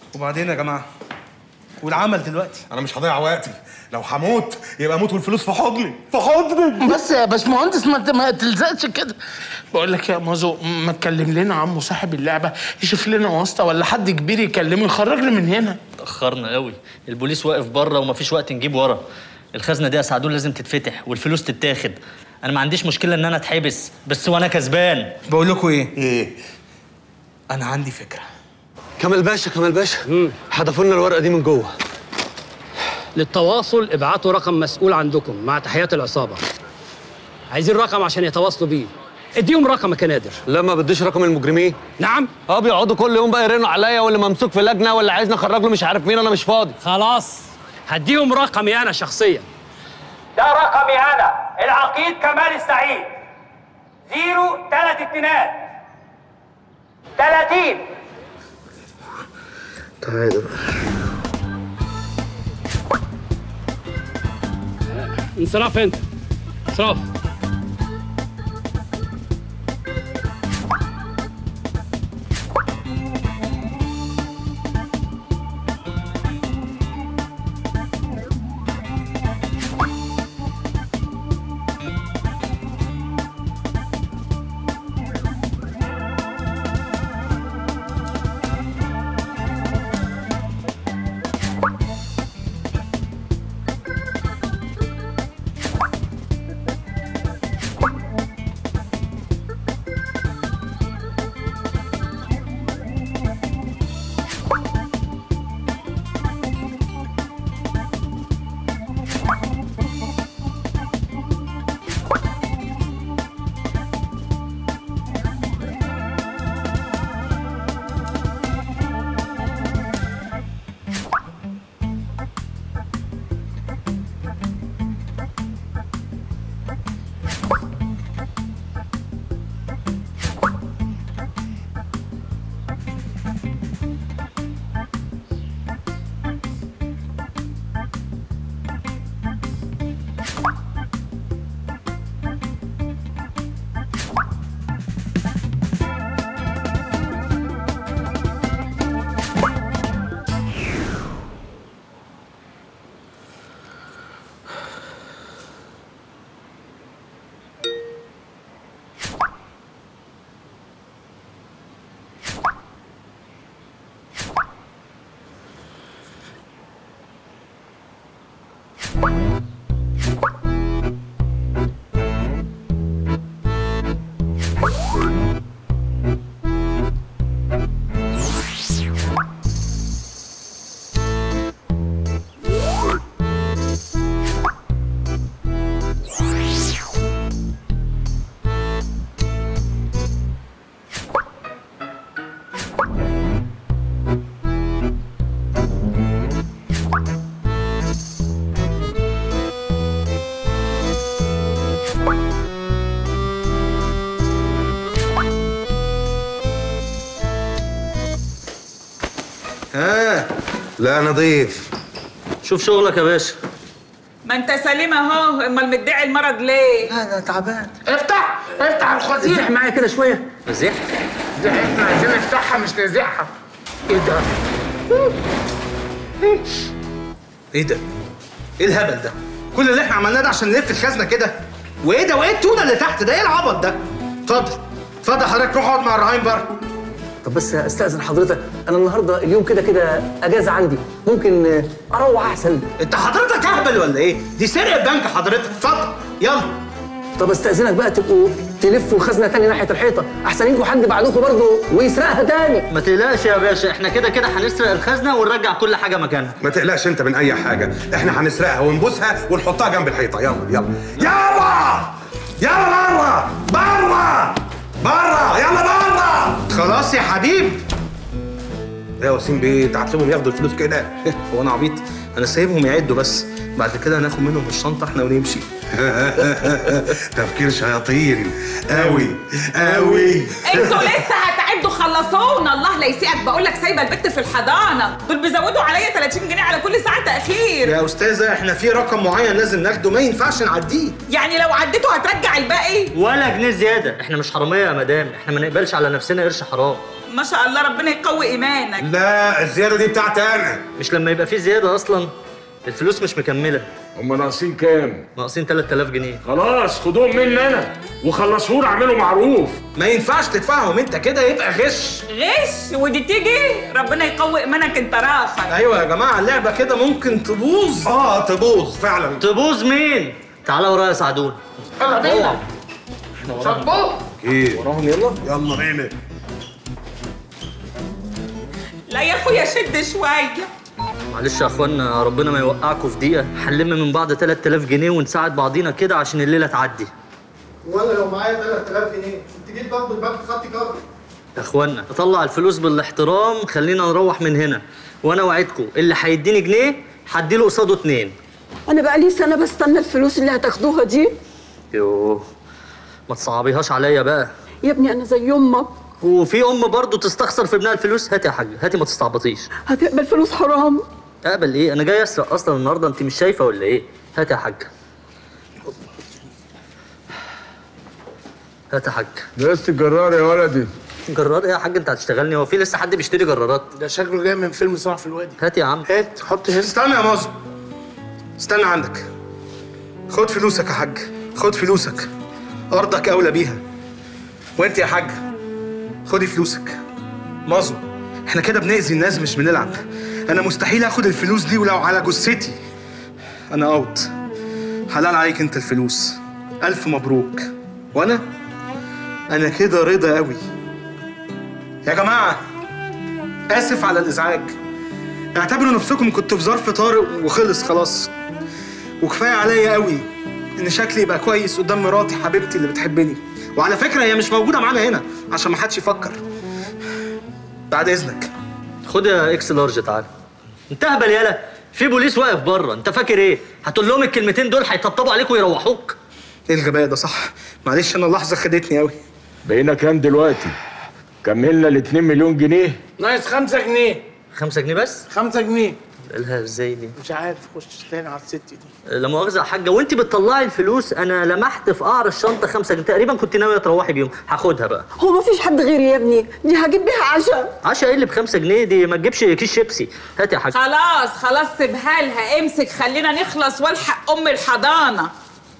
وبعدين يا جماعه والعمل دلوقتي انا مش هضيع وقتي لو هموت يبقى اموت والفلوس في حضني في حضني بس يا باشمهندس ما انت ما تلزقش كده بقول لك يا مازو ما تكلم لنا عمو صاحب اللعبه يشوف لنا واسطه ولا حد كبير يكلمه يخرجنا من هنا اتأخرنا قوي البوليس واقف بره ومفيش وقت نجيب ورا الخزنة دي يا سعدون لازم تتفتح والفلوس تتاخد أنا ما عنديش مشكلة إن أنا أتحبس بس وأنا كسبان بقول لكم ايه ايه انا عندي فكره كمال باشا كمال باشا حذفوا لنا الورقه دي من جوه للتواصل ابعتوا رقم مسؤول عندكم مع تحيات العصابة عايزين رقم عشان يتواصلوا بيه اديهم رقمك يا نادر لا ما بديش رقم المجرمين نعم اه بيقعدوا كل يوم بقى يرنوا عليا واللي ممسوك في لجنه واللي عايزني اخرج له مش عارف مين انا مش فاضي خلاص هديهم رقمي انا شخصيا ده رقمي انا العقيد كمال السعيد زيرو تلات اتنينات تلاتين انصراف انت انصراف ها لا نظيف شوف شغلك يا باشا ما انت سليم اهو امال مدعي المرض ليه انا تعبان افتح افتح الخزينه ازيح معايا كده شوية مزيح ده احنا عايزين نفتحها مش نزيحها ايه ده؟ ايه ده ايه الهبل ده كل اللي احنا عملناه ده عشان نلف الخزنه كده وايه ده وايه التونه اللي تحت ده ايه العبط ده اتفضل اتفضل حضرتك روح اقعد مع الرهاين بره طب بس استاذن حضرتك انا النهارده اليوم كده كده اجازه عندي ممكن آه، اروح احسن انت حضرتك اهبل ولا ايه دي سرقه بنك حضرتك اتفضل يلا طب استاذنك بقى تبقوا تلفوا خزنه تاني ناحيه الحيطه احسن يجوا حد بعدكم برضه ويسرقها تاني ما تقلقش يا باشا احنا كده كده هنسرق الخزنة ونرجع كل حاجة مكانها ما تقلقش انت من اي حاجه احنا هنسرقها ونبوسها ونحطها جنب الحيطه يلا يلا يلا يلا بره بره بره يلا بره خلاص يا حبيب يا وسيم بيه تعتلهم ياخدوا الفلوس كده هو انا عبيط انا سايبهم يعدوا بس بعد كده هناخد منهم الشنطه احنا ونمشي تفكير شياطين قوي قوي انتوا لسه هتعدوا خلصونا الله لا يسيئك بقول لك سايبه البت في الحضانه دول بيزودوا عليا 30 جنيه على كل ساعه تاخير يا استاذه احنا في رقم معين لازم ناخده ما ينفعش نعديه يعني لو عديتوا هترجع الباقي ولا جنيه زيادة احنا مش حرامية يا مدام احنا ما نقبلش على نفسنا قرش حرام ما شاء الله ربنا يقوي ايمانك لا الزياده دي بتاعتي انا مش لما يبقى في زياده اصلا الفلوس مش مكمله هم ناقصين كام؟ ناقصين 3000 جنيه خلاص خدوهم مني انا وخلصوه اعملوا معروف ما ينفعش تدفعهم انت كده يبقى غش غش ودي تيجي ربنا يقوي ايمانك انت راخر ايوه يا جماعه اللعبه كده ممكن تبوظ اه تبوظ فعلا تبوظ مين تعالى ورايا يا سعدون يلا بينا شطبوه ايه وراهم يلا يلا بينا لا يا اخويا شد شويه معلش يا اخوانا ربنا ما يوقعكم في دقيقه هنلم من بعض 3000 جنيه ونساعد بعضينا كده عشان الليله تعدي ولا لو معايا 3000 جنيه كنت جيت باخد البنك خدت كارد يا اخوانا اطلع الفلوس بالاحترام خلينا نروح من هنا وانا وعدكم اللي هيديني جنيه هديله قصاده اتنين انا بقالي سنه بستنى الفلوس اللي هتاخدوها دي يوه ما تصعبيهاش عليا بقى يا ابني انا زي امك وفي ام برضه تستخسر في ابنها الفلوس هاتي يا حاج هاتي ما تستعبطيش هتقبل فلوس حرام اقبل ايه انا جاي اسرق اصلا النهارده انت مش شايفه ولا ايه هاتي يا حاج هات يا حاج لسه الجرار يا ولدي جرار ايه يا حاج انت هتشتغلني هو في لسه حد بيشتري جرارات ده شكله جاي من فيلم صلاح في الوادي هات يا عم هات حط هنا استنى يا مازو استنى عندك خد فلوسك يا حاج خد فلوسك ارضك اولى بيها وانت يا حاج خدي فلوسك مازو احنا كده بنأذي الناس مش بنلعب انا مستحيل اخد الفلوس دي ولو على جثتي انا اوت حلال عليك انت الفلوس الف مبروك وانا انا كده رضا قوي يا جماعه اسف على الازعاج اعتبروا نفسكم كنتوا في ظرف طارئ وخلص خلاص وكفايه عليا قوي ان شكلي يبقى كويس قدام مراتي حبيبتي اللي بتحبني وعلى فكره هي مش موجوده معانا هنا عشان ما حدش يفكر بعد اذنك خد يا اكس لارج تعالى انت اهبل يالا في بوليس واقف بره انت فاكر ايه هتقول لهم الكلمتين دول هيطبطبوا عليك ويروحوك ايه الغباء ده صح معلش انا اللحظه خدتني قوي بقينا كام دلوقتي؟ كملنا ال 2 مليون جنيه ناقص 5 جنيه 5 جنيه بس 5 جنيه قالها ازاي دي مش عارف خش تاني على الست دي لا مؤاخذة يا حاجة وانت بتطلعي الفلوس انا لمحت في قعر الشنطة خمسة جنيه تقريبا كنت ناوية تروحي بيهم هاخدها بقى هو مفيش حد غيري يا ابني دي هجيب بيها عشاء عشا ايه اللي بخمسة جنيه دي ما تجيبش كيس شيبسي هات يا حاج خلاص خلاص سيبها لها امسك خلينا نخلص والحق ام الحضانه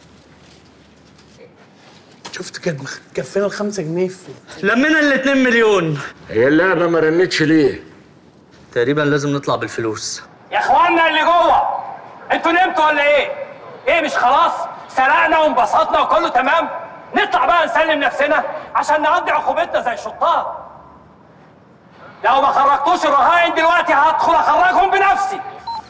شفت كانت مكفيه ال 5 جنيه في لمينا ال 2 مليون هي اللعبه ما رنتش ليه؟ تقريبا لازم نطلع بالفلوس يا اخوانا اللي جوه انتوا نمتوا ولا ايه؟ ايه مش خلاص؟ سرقنا وانبسطنا وكله تمام؟ نطلع بقى نسلم نفسنا عشان نقضي عقوبتنا زي الشطار. لو ما خرجتوش الرهائن دلوقتي هدخل اخرجهم بنفسي.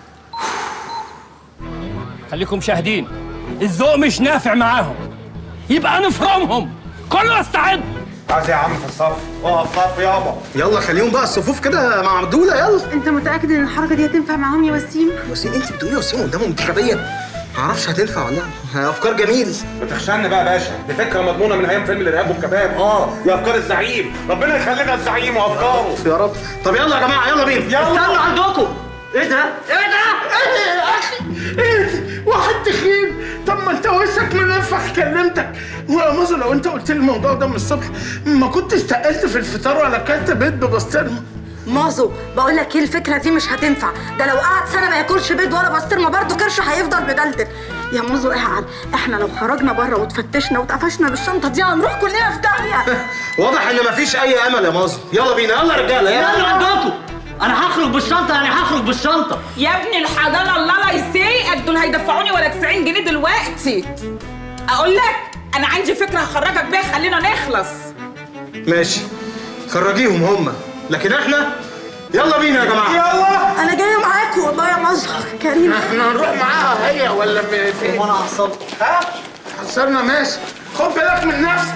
خليكم شاهدين الذوق مش نافع معاهم يبقى نفرمهم كله يستعد عايز يا عم في الصف اقف صف يابا يلا خليهم بقى الصفوف كده معدوله يلا انت متاكد ان الحركه دي هتنفع معاهم يا وسيم وسيم انت بتقولي وسيم قدامهم انتخابيه ما اعرفش هتنفع ولا لا افكار جميل بتخشن بقى يا باشا دي فكره مضمونه من ايام فيلم الارهاب والكباب اه دي افكار الزعيم ربنا يخلينا الزعيم وافكاره يا رب طب يلا يا جماعه يلا بينا استنوا عندكم ايه ده؟ ايه ده؟ ايه ده يا اخي؟ ايه ده؟ واحد تخين طب ما انت وشك منفخ كلمتك ويا مازو لو انت قلت لي الموضوع ده من الصبح ما كنتش تقلت في الفطار ولا اكلت بيض ببسطرمه مازو بقول لك ايه الفكره دي مش هتنفع ده لو قعد سنه ما ياكلش بيض ولا بسطرمه برضه كرشه هيفضل مدلدل يا مازو اقعد احنا لو خرجنا بره واتفتشنا واتقفشنا بالشنطه دي هنروح كلنا في داهيه واضح ان مفيش اي امل يا مازو يلا بينا يلا يا رجاله يلا عندكم انا هخرج بالشنطة يعني هخرج بالشنطة يا ابني الحضانه الله لا يسيئك دول هيدفعوني ولا 90 جنيه دلوقتي اقول لك انا عندي فكره هخرجك بيها خلينا نخلص ماشي خرجيهم هم لكن احنا يلا بينا يا جماعه يلا انا جايه معاكم والله يا مازو كريم احنا هنروح معاها هي ولا م- فين؟ وانا عصبت ها؟ حصلنا ماشي خد بالك من نفسك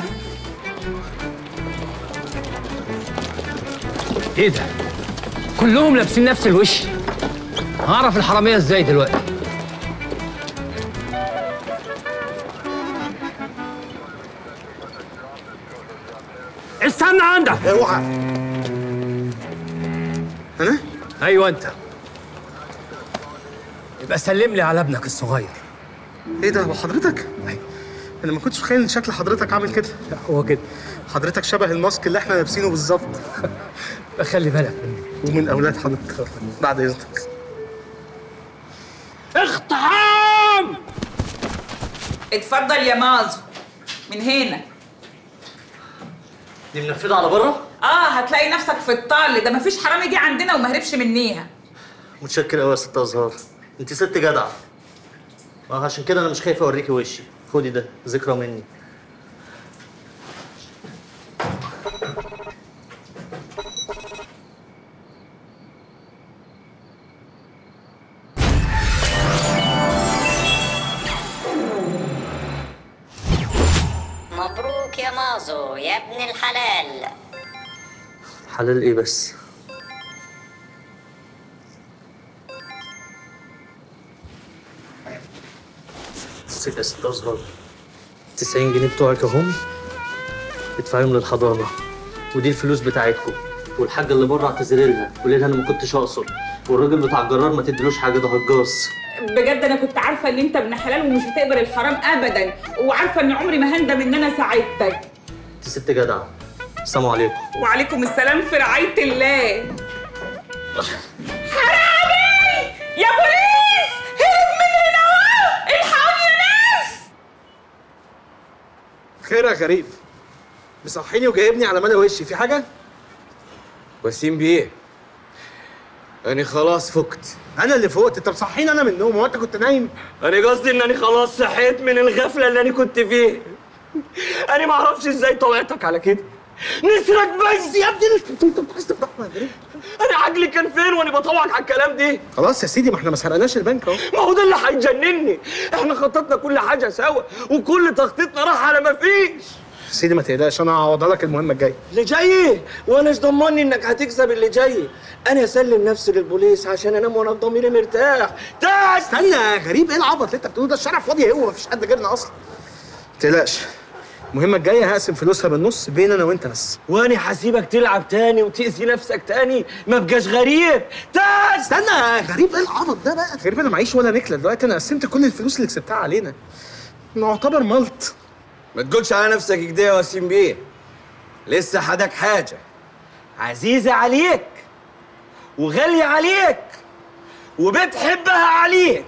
ايه ده؟ كلهم لابسين نفس الوش هعرف الحراميه ازاي دلوقتي؟ استنى عندك اوعى انا ايوه انت يبقى سلم لي على ابنك الصغير ايه ده هو حضرتك انا ما كنتش متخيل ان شكل حضرتك عامل كده لا هو كده حضرتك شبه الماسك اللي احنا لابسينه بالظبط خلي بالك مني ومن اولاد حضرتك بعد اذنك اقتحام اتفضل يا مازو من هنا دي منفذه على بره اه هتلاقي نفسك في الطال ده مفيش حرامي جه عندنا وما هربش منيها متشكر قوي يا ست ازهار انت ست جدعه اه عشان كده انا مش خايف اوريكي وشي خدي ده ذكرى مني مبروك يا مازو يا ابن الحلال حلال ايه بس بصي يا ست ازهر 90 جنيه بتوعك اهم ادفعيهم للحضانه ودي الفلوس بتاعتكم والحاجه اللي بره اعتذري لها قولي لها انا ما كنتش اقصد والراجل بتاع الجرار ما تديلوش حاجه ده هجاص بجد انا كنت عارفه ان انت ابن حلال ومش هتقبل الحرام ابدا وعارفه ان عمري ما هندم ان انا ساعدتك انت ست جدعه السلام عليكم وعليكم السلام في رعايه الله حرامي يا بوليس هرب من هنا اهو الحقوني يا ناس خير يا غريب مصحيني وجايبني على مدى وشي في حاجه وسيم بيه انا خلاص فقت انا اللي فوقت انت مصحيني انا من النوم هو انت كنت نايم انا قصدي انني خلاص صحيت من الغفله اللي انا كنت فيها انا ما اعرفش ازاي طلعتك على كده نسرك بس يا ابني انت انت عايز تفضحنا يا غريب انا عقلي كان فين وانا بطوعك على الكلام ده خلاص يا سيدي ما احنا ما سرقناش البنك اهو ما هو ده اللي هيجنني احنا خططنا كل حاجه سوا وكل تخطيطنا راح على ما فيش يا سيدي ما تقلقش انا هعوضها لك المهمه الجايه اللي جاي وانا ايش ضمني انك هتكسب اللي جاي انا اسلم نفسي للبوليس عشان انام وانا بضميري مرتاح تعال استنى يا غريب ايه العبط اللي انت بتقوله ده الشارع فاضي هو مفيش حد غيرنا اصلا ما تقلقش المهمه الجايه هقسم فلوسها بالنص بين انا وانت بس وانا هسيبك تلعب تاني وتأذي نفسك تاني ما بقاش غريب تعال استنى يا غريب ايه العبط ده بقى غريب انا معيش ولا نكله دلوقتي انا قسمت كل الفلوس اللي كسبتها علينا نعتبر ملط ما تقولش على نفسك كده يا وسيم بيه لسه حدك حاجة عزيزة عليك وغالية عليك وبتحبها عليك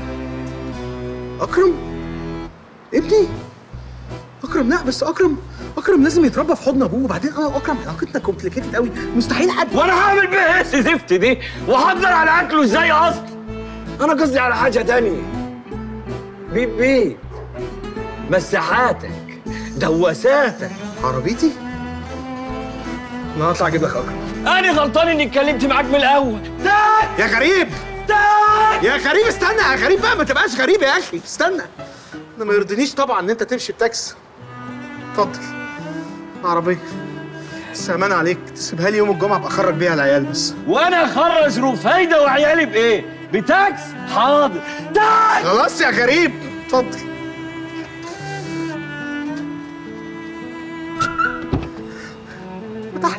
اكرم ابني اكرم لا بس اكرم اكرم لازم يتربى في حضن ابوه وبعدين انا واكرم علاقتنا كومبليكيتد قوي مستحيل حد وانا هعمل بيه ايه زفت دي وهقدر على اكله ازاي اصلا انا قصدي على حاجة تانية بيب بيب مساحاتك دواساتك عربيتي انا هطلع اجيب لك اكرم انا غلطان اني اتكلمت معاك من الاول تعال يا غريب تعال يا غريب استنى يا غريب بقى ما تبقاش غريب يا اخي استنى انا ما يرضينيش طبعا ان انت تمشي بتاكس اتفضل عربيه بس امان عليك تسيبها لي يوم الجمعه ابقى اخرج بيها العيال بس وانا اخرج رفايده وعيالي بايه بتاكس حاضر تعال خلاص يا غريب اتفضل فتحت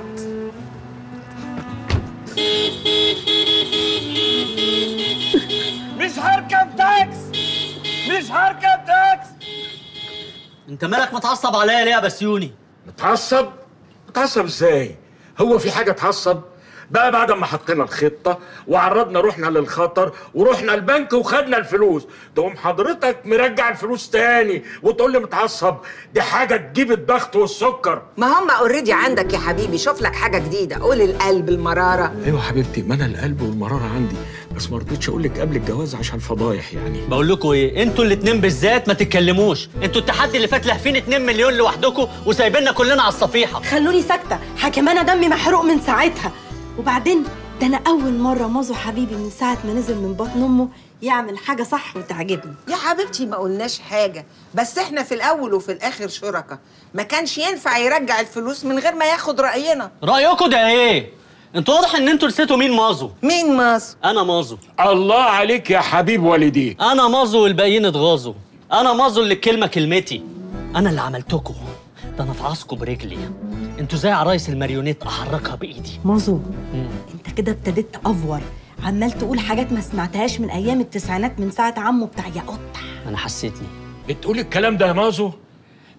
مش هركب تاكس مش هركب تاكس انت مالك متعصب عليا ليه يا بسيوني متعصب متعصب ازاي هو في حاجه تعصب بقى بعد ما حطينا الخطه وعرضنا روحنا للخطر ورحنا البنك وخدنا الفلوس تقوم حضرتك مرجع الفلوس تاني وتقول لي متعصب دي حاجه تجيب الضغط والسكر ما هم اوريدي عندك يا حبيبي شوف لك حاجه جديده قول القلب المراره ايوه حبيبتي ما انا القلب والمراره عندي بس ما رضيتش اقول لك قبل الجواز عشان فضايح يعني بقول لكم ايه انتوا الاتنين بالذات ما تتكلموش انتوا التحدي اللي فات لاهفين 2 مليون لوحدكم وسايبيننا كلنا على الصفيحه خلوني ساكتة حكم أنا دمي محروق من ساعتها وبعدين ده أنا أول مرة مازو حبيبي من ساعة ما نزل من بطن أمه يعمل حاجة صح وتعجبني يا حبيبتي ما قلناش حاجه بس احنا في الاول وفي الاخر شركاء ما كانش ينفع يرجع الفلوس من غير ما ياخد راينا رايكم ده ايه انتوا واضح ان انتوا نسيتوا مين مازو مين مازو انا مازو الله عليك يا حبيب والديك انا مازو والباقيين اتغاظوا انا مازو اللي الكلمه كلمتي انا اللي عملتكم ده انا افعصكم برجلي انتوا زي عرايس الماريونيت احركها بايدي مازو أنت كده ابتديت تأفور عمال تقول حاجات ما سمعتهاش من أيام التسعينات من ساعة عمه بتاع يا قطة انا حسيتني بتقول الكلام ده يا مازو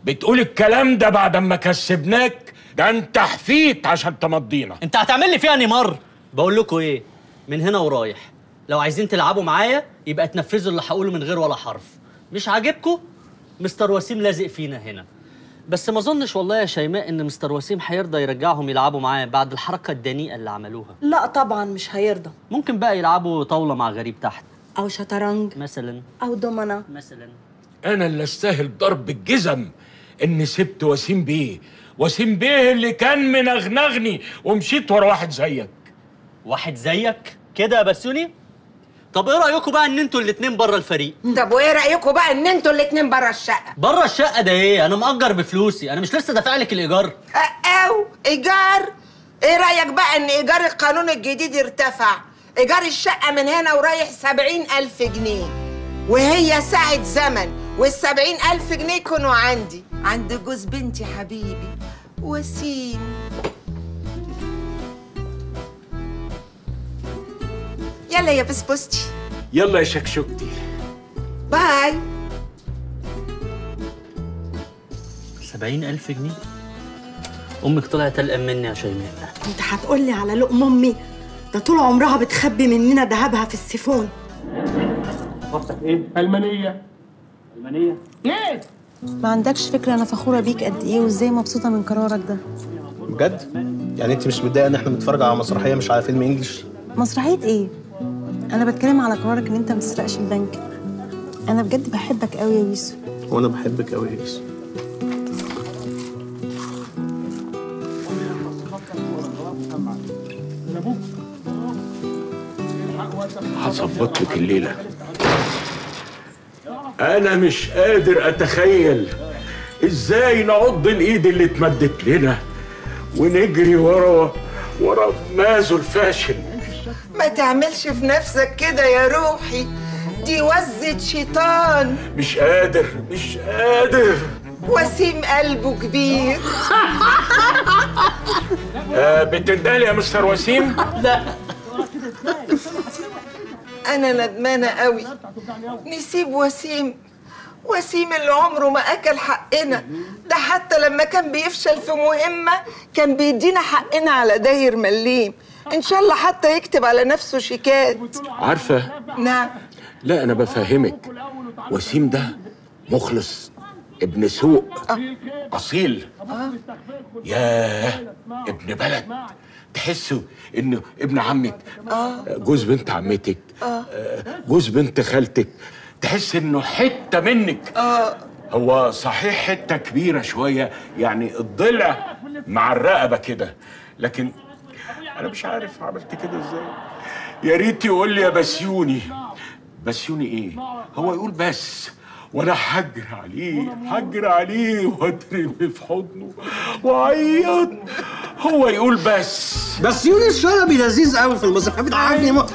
بتقول الكلام ده بعد ما كسبناك ده انت حفيت عشان تمضينا انت هتعمل لي فيها نيمار بقول لكم ايه من هنا ورايح لو عايزين تلعبوا معايا يبقى تنفذوا اللي هقوله من غير ولا حرف مش عاجبكم مستر وسيم لازق فينا هنا بس ما اظنش والله يا شيماء ان مستر وسيم هيرضى يرجعهم يلعبوا معاه بعد الحركه الدنيئه اللي عملوها لا طبعا مش هيرضى ممكن بقى يلعبوا طاوله مع غريب تحت او شطرنج مثلا او دومنا مثلا انا اللي استاهل ضرب الجزم اني سبت وسيم بيه وسيم بيه اللي كان منغنغني ومشيت ورا واحد زيك واحد زيك كده يا بسوني طب ايه رايكم بقى ان انتوا الاتنين بره الفريق طب وايه رايكم بقى ان انتوا الاتنين بره الشقه بره الشقه ده ايه انا مأجر بفلوسي انا مش لسه دافع لك الايجار او ايجار ايه رايك بقى ان ايجار القانون الجديد ارتفع ايجار الشقه من هنا ورايح سبعين الف جنيه وهي ساعة زمن والسبعين ألف جنيه يكونوا عندي عند جوز بنتي حبيبي وسيم يلا يا بسبوستي يلا يا شكشوكتي باي سبعين ألف جنيه أمك طلعت قلقان مني يا شيماء انت هتقولي على لقم امي ده طول عمرها بتخبي مننا ذهبها في السيفون اختك ايه؟ المانيه المانيه ايه؟ ما عندكش فكرة أنا فخورة بيك قد إيه وإزاي مبسوطة من قرارك ده بجد؟ يعني انت مش متضايقه ان احنا بنتفرج على مسرحيه مش على فيلم انجلش؟ مسرحية إيه؟ أنا بتكلم على قرارك إن أنت ما تسرقش البنك أنا بجد بحبك قوي يا يوسف وانا بحبك قوي يا يوسف هظبط لك الليله انا مش قادر اتخيل ازاي نعض الايد اللي اتمدت لنا ونجري ورا ورا مازو الفاشل ما تعملش في نفسك كده يا روحي دي وزة شيطان مش قادر مش قادر وسيم قلبه كبير آه بتندهلي يا مستر وسيم لا انا ندمانه قوي نسيب وسيم وسيم اللي عمره ما اكل حقنا ده حتى لما كان بيفشل في مهمه كان بيدينا حقنا على داير مليم ان شاء الله حتى يكتب على نفسه شيكات عارفه نعم لا انا بفهمك وسيم ده مخلص ابن سوق اصيل ياه ابن بلد تحسوا انه ابن عمك جوز بنت عمتك جوز بنت خالتك تحس انه حته منك هو صحيح حته كبيره شويه يعني الضلع مع الرقبه كده لكن انا مش عارف عملت كده ازاي يا ريت يقول لي يا بسيوني بسيوني ايه هو يقول بس وانا حجر عليه حجر عليه واترمي في حضنه واعيط هو يقول بس بس يونس شلبي لذيذ قوي في المسرحيه بتضحكني موت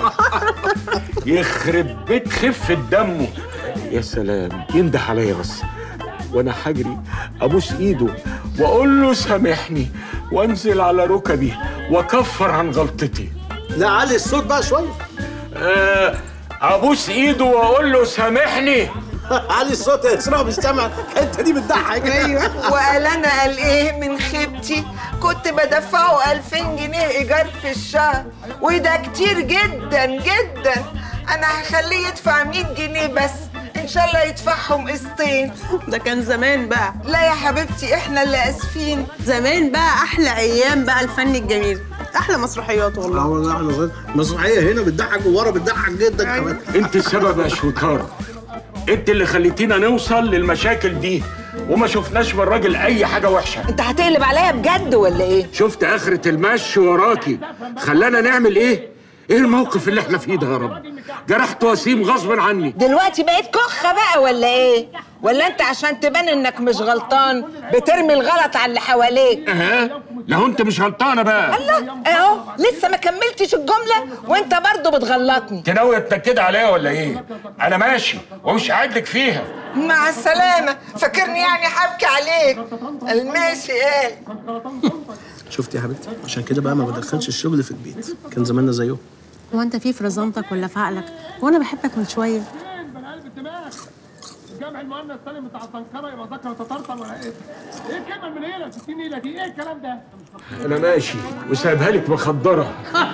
يخرب بيت خفة دمه يا سلام ينده عليا بس وانا حجري ابوس ايده واقول له سامحني وانزل على ركبي واكفر عن غلطتي لا علي الصوت بقى شويه آه ابوس ايده واقول له سامحني علي الصوت يا اسراء مش سامع الحته دي بتضحك ايوه وقال انا قال ايه من خيبتي كنت بدفعه 2000 جنيه ايجار في الشهر وده كتير جدا جدا انا هخليه يدفع 100 جنيه بس ان شاء الله يدفعهم قسطين ده كان زمان بقى لا يا حبيبتي احنا اللي اسفين زمان بقى احلى ايام بقى الفن الجميل احلى مسرحيات والله اه والله احنا صغير مسرحيه هنا بتضحك وورا بتضحك جدا كمان انت السبب يا شويكار انت اللي خليتينا نوصل للمشاكل دي وما شفناش من الراجل اي حاجه وحشه انت هتقلب عليا بجد ولا ايه شفت اخرة المشي وراكي خلانا نعمل ايه ايه الموقف اللي احنا فيه ده يا رب جرحت وسيم غصب عني دلوقتي بقيت كخه بقى ولا ايه ولا انت عشان تبان انك مش غلطان بترمي الغلط على اللي حواليك اه لو انت مش غلطانه بقى الله اهو لسه ما كملتش الجمله وانت برضو بتغلطني انت ناويه تنكد عليا ولا ايه انا ماشي ومش قاعد لك فيها مع السلامه فاكرني يعني حبكي عليك الماشي قال شفت يا حبيبتي عشان كده بقى ما بدخلش الشغل في البيت كان زماننا زيه هو أنت في في رزانتك ولا في عقلك؟ وأنا بحبك من شوية المؤنث سالم بتاع الزنكره يبقى ذكر تطرطر ولا ايه؟ ايه الكلمه المنيله 60 نيله دي؟ ايه الكلام ده؟ انا ماشي وسايبها لك مخدره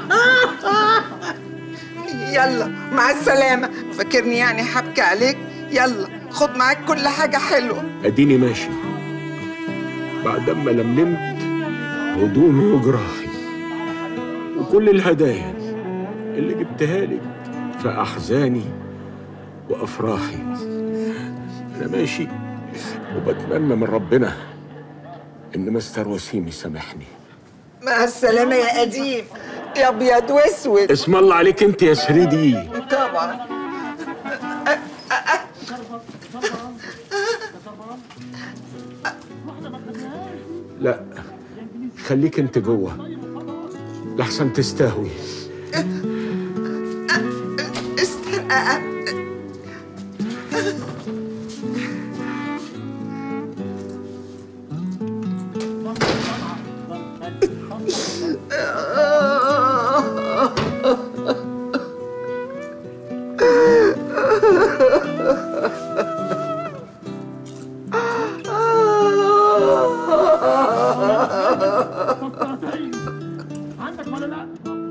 يلا مع السلامة فاكرني يعني حبكي عليك يلا خد معاك كل حاجة حلوة اديني ماشي بعد ما لملمت هدومي وجراحي وكل الهدايا اللي جبتها لك في احزاني وافراحي انا ماشي وبتمنى من ربنا ان مستر وسيم يسامحني مع السلامة يا قديم يا ابيض واسود اسم الله عليك انت يا سريدي طبعا لا خليك انت جوه لحسن تستهوي استنى عندك ولا لا؟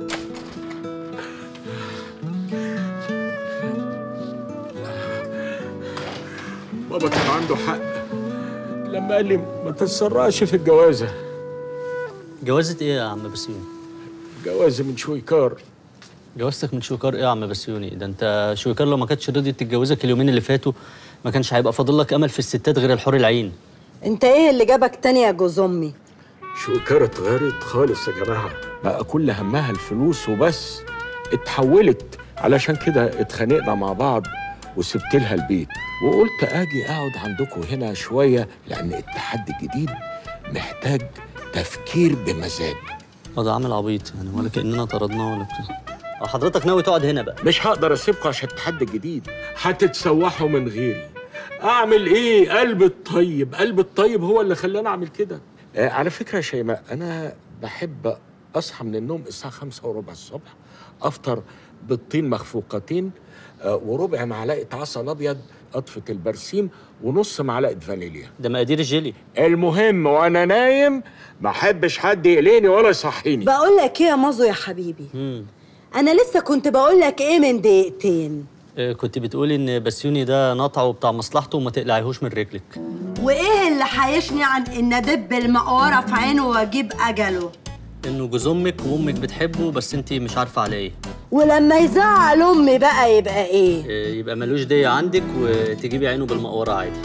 بابا كان عنده حق لما قال لي ما تتسرعش في الجوازه جوازة ايه يا عم بسيوني؟ جوازه من شويكار جوازتك من شويكار ايه يا عم بسيوني؟ ده انت شويكار لو ما كانتش رضيت تتجوزك اليومين اللي فاتوا ما كانش هيبقى فاضل لك امل في الستات غير الحور العين انت ايه اللي جابك تاني يا جوز امي شويكار اتغيرت خالص يا جماعه بقى كل همها الفلوس وبس اتحولت علشان كده اتخانقنا مع بعض وسبت لها البيت وقلت اجي اقعد عندكم هنا شويه لان التحدي الجديد محتاج تفكير بمزاج اه ده عامل عبيط يعني ولا كاننا طردناه ولا بتاع اه حضرتك ناوي تقعد هنا بقى مش هقدر اسيبكم عشان التحدي الجديد هتتسوحوا من غيري اعمل ايه قلب الطيب قلب الطيب هو اللي خلاني اعمل كده آه على فكره يا شيماء انا بحب اصحى من النوم الساعه خمسة وربع الصبح افطر بيضتين مخفوقتين آه وربع معلقه عسل ابيض قطفه البرسيم ونص معلقه فانيليا ده مقادير الجيلي المهم وانا نايم ما احبش حد يقلقني ولا يصحيني بقول لك ايه يا مازو يا حبيبي مم. انا لسه كنت بقول لك ايه من دقيقتين آه، كنت بتقولي ان بسيوني ده نطعه بتاع مصلحته وما تقلعيهوش من رجلك وايه اللي حيشني عن ان ادب المقوره في عينه واجيب اجله انه جوز امك وامك بتحبه بس انت مش عارفه على ايه ولما يزعل امي بقى يبقى ايه آه، يبقى ملوش دية عندك وتجيبي عينه بالمقوره عادي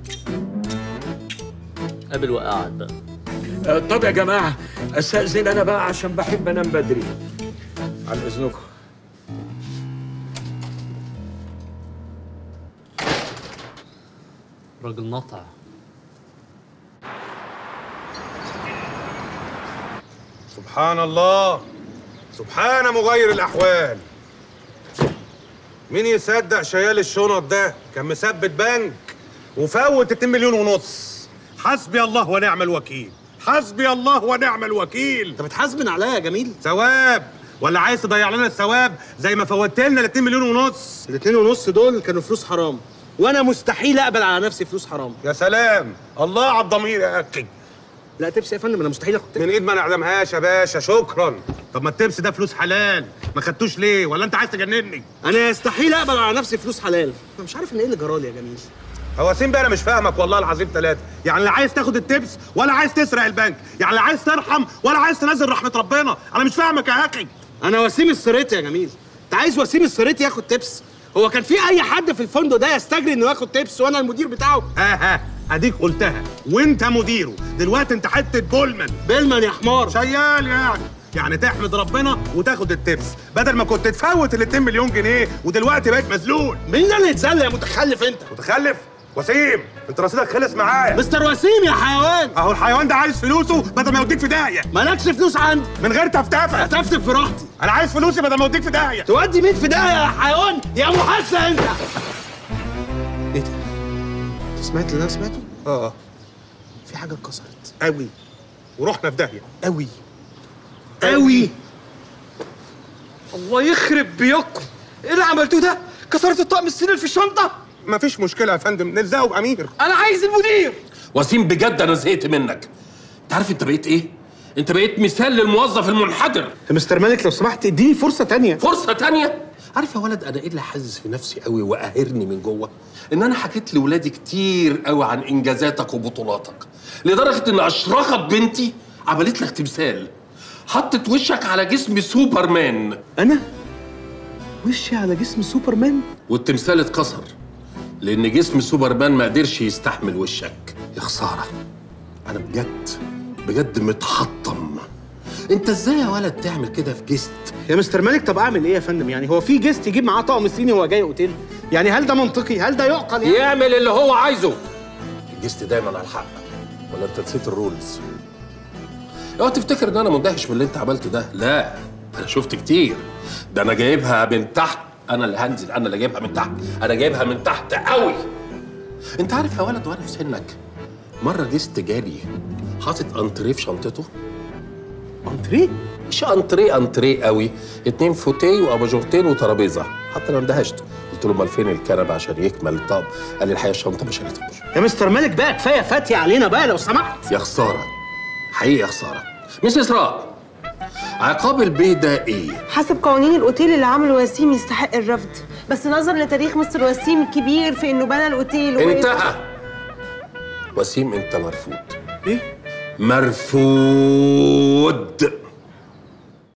قابل وقعد بقى آه طب يا جماعه استاذن انا بقى عشان بحب انام بدري عن اذنكم راجل نطع سبحان الله سبحان مغير الاحوال مين يصدق شيال الشنط ده كان مثبت بنك وفوت 2 مليون ونص حسبي الله ونعم الوكيل حسبي الله ونعم الوكيل انت بتحاسبن عليا يا جميل ثواب ولا عايز تضيع لنا الثواب زي ما فوتت لنا ال 2 مليون ونص الاتنين ونص دول كانوا فلوس حرام وانا مستحيل اقبل على نفسي فلوس حرام يا سلام الله على الضمير يا اخي لا تبس يا فندم انا مستحيل اخد من ايد ما نعدمهاش يا باشا شكرا طب ما التبس ده فلوس حلال ما خدتوش ليه ولا انت عايز تجنني انا يستحيل اقبل على نفسي فلوس حلال انا مش عارف ان ايه اللي جرالي يا جميل هو سين بقى انا مش فاهمك والله العظيم ثلاثة يعني لا عايز تاخد التبس ولا عايز تسرق البنك يعني لا عايز ترحم ولا عايز تنزل رحمة ربنا انا مش فاهمك يا اخي انا وسيم السريتي يا جميل انت عايز وسيم السريتي ياخد تبس هو كان في اي حد في الفندق ده يستجري انه ياخد تبس وانا المدير بتاعه ها ها اديك قلتها وانت مديره دلوقتي انت حته بولمان بيلمان يا حمار شيال يعني يعني تحمد ربنا وتاخد التبس بدل ما كنت تفوت ال 2 مليون جنيه ودلوقتي بقيت مذلول مين ده اللي يتذل يا متخلف انت متخلف وسيم انت رصيدك خلص معايا مستر وسيم يا حيوان اهو الحيوان ده عايز فلوسه بدل ما يوديك في داهيه مالكش فلوس عندي من غير تفتفه هتفتف في راحتي انا عايز فلوسي بدل ما اوديك في داهيه تودي مين في داهيه يا حيوان يا محسن انت ايه ده انت سمعت اللي انا سمعته اه في حاجه اتكسرت قوي ورحنا في داهيه قوي قوي الله يخرب بيوتكم ايه اللي عملتوه ده كسرت الطقم السنين في الشنطه مفيش مشكله يا فندم نلزقه بامير انا عايز المدير وسيم بجد انا زهقت منك انت عارف انت بقيت ايه انت بقيت مثال للموظف المنحدر يا مستر مالك لو سمحت اديني فرصه تانية فرصه تانية عارف يا ولد انا ايه اللي حاسس في نفسي قوي وقاهرني من جوه ان انا حكيت لاولادي كتير قوي عن انجازاتك وبطولاتك لدرجه ان اشرقت بنتي عملت لك تمثال حطت وشك على جسم سوبرمان انا وشي على جسم سوبرمان والتمثال اتكسر لان جسم سوبرمان ما قدرش يستحمل وشك يا خساره انا بجد بجد متحطم انت ازاي يا ولد تعمل كده في جست يا مستر مالك طب اعمل ايه يا فندم يعني هو في جيست يجيب معاه طقم صيني وهو جاي اوتيل يعني هل ده منطقي هل ده يعقل يعني يعمل اللي هو عايزه الجست دايما على الحق ولا انت نسيت الرولز اوعى تفتكر ان انا مندهش باللي انت عملته ده لا انا شفت كتير ده انا جايبها من تحت انا اللي هنزل انا اللي جايبها من تحت انا جايبها من تحت قوي انت عارف يا ولد وانا في سنك مره جست جالي حاطط انتريه في شنطته انتريه مش انتريه انتريه قوي اتنين فوتيه واباجورتين وترابيزه حتى انا اندهشت قلت له امال فين الكنبه عشان يكمل الطقم قال لي الحقيقه الشنطه ما شالتهاش يا مستر مالك بقى كفايه فاتي علينا بقى لو سمحت يا خساره حقيقي يا خساره مس اسراء عقاب البيه ده ايه حسب قوانين الاوتيل اللي عمله وسيم يستحق الرفض بس نظرا لتاريخ مستر وسيم الكبير في انه بنى الاوتيل و- انتهى وسيم انت مرفوض ايه مرفوض